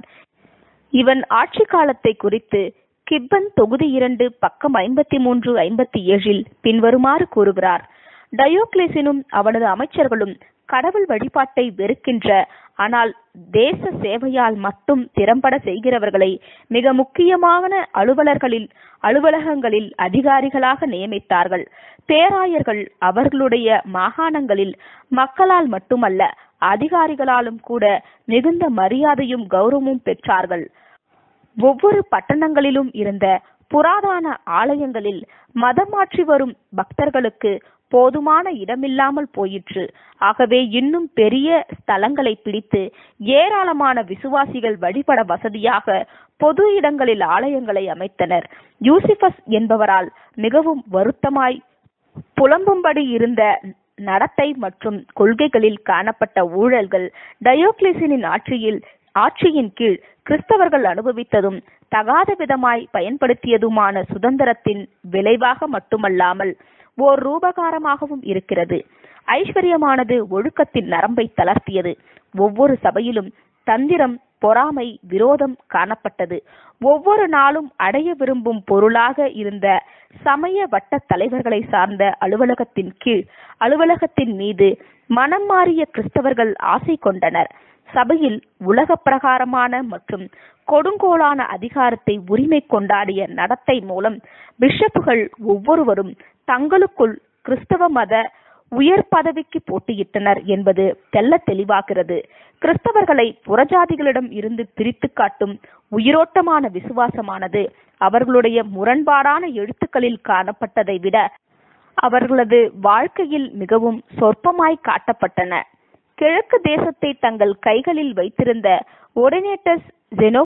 A: இவன் ஆட்சி காலத்தை குறித்து கிப்பன் தொகுதி இரண்டு பக்கம் ஐம்பத்தி மூன்று ஐம்பத்தி ஏழில் பின்வருமாறு கூறுகிறார் டயோக்ளேசினும் அவனது அமைச்சர்களும் கடவுள் வழிபாட்டை வெறுக்கின்ற ஆனால் தேச சேவையால் மட்டும் திறம்பட செய்கிறவர்களை மிக முக்கியமான அலுவலர்களில் அலுவலகங்களில் அதிகாரிகளாக நியமித்தார்கள் பேராயர்கள் அவர்களுடைய மாகாணங்களில் மக்களால் மட்டுமல்ல அதிகாரிகளாலும் கூட மிகுந்த மரியாதையும் கௌரவமும் பெற்றார்கள் ஒவ்வொரு பட்டணங்களிலும் இருந்த புராதான ஆலயங்களில் மதம் மாற்றி வரும் பக்தர்களுக்கு போதுமான இடமில்லாமல் போயிற்று ஆகவே இன்னும் பெரிய ஸ்தலங்களை பிடித்து ஏராளமான விசுவாசிகள் வழிபட வசதியாக பொது இடங்களில் ஆலயங்களை அமைத்தனர் யூசிபஸ் என்பவரால் மிகவும் வருத்தமாய் புலம்பும்படி இருந்த நடத்தை மற்றும் கொள்கைகளில் காணப்பட்ட ஊழல்கள் டயோக்ளிசினின் ஆட்சியில் ஆட்சியின் கீழ் கிறிஸ்தவர்கள் அனுபவித்ததும் தகாத விதமாய் பயன்படுத்தியதுமான சுதந்திரத்தின் விளைவாக மட்டுமல்லாமல் ஓர் ரூபகாரமாகவும் இருக்கிறது ஐஸ்வர்யமானது ஒழுக்கத்தின் நரம்பை தளர்த்தியது ஒவ்வொரு சபையிலும் தந்திரம் பொறாமை விரோதம் காணப்பட்டது ஒவ்வொரு நாளும் அடைய விரும்பும் பொருளாக இருந்த சமய வட்ட தலைவர்களை சார்ந்த அலுவலகத்தின் கீழ் அலுவலகத்தின் மீது மனம் மாறிய கிறிஸ்தவர்கள் ஆசை கொண்டனர் சபையில் உலக பிரகாரமான மற்றும் கொடுங்கோலான அதிகாரத்தை உரிமை கொண்டாடிய நடத்தை மூலம் பிஷப்புகள் ஒவ்வொருவரும் தங்களுக்குள் கிறிஸ்தவ மத உயர் பதவிக்கு போட்டியிட்டனர் என்பது தெல்ல தெளிவாகிறது கிறிஸ்தவர்களை புறஜாதிகளிடம் இருந்து பிரித்து காட்டும் உயிரோட்டமான விசுவாசமானது அவர்களுடைய முரண்பாடான எழுத்துக்களில் காணப்பட்டதை விட அவர்களது வாழ்க்கையில் மிகவும் சொற்பமாய் காட்டப்பட்டன கிழக்கு தேசத்தை தங்கள் கைகளில் வைத்திருந்த ஒரினேட்டஸ் ஜெனோ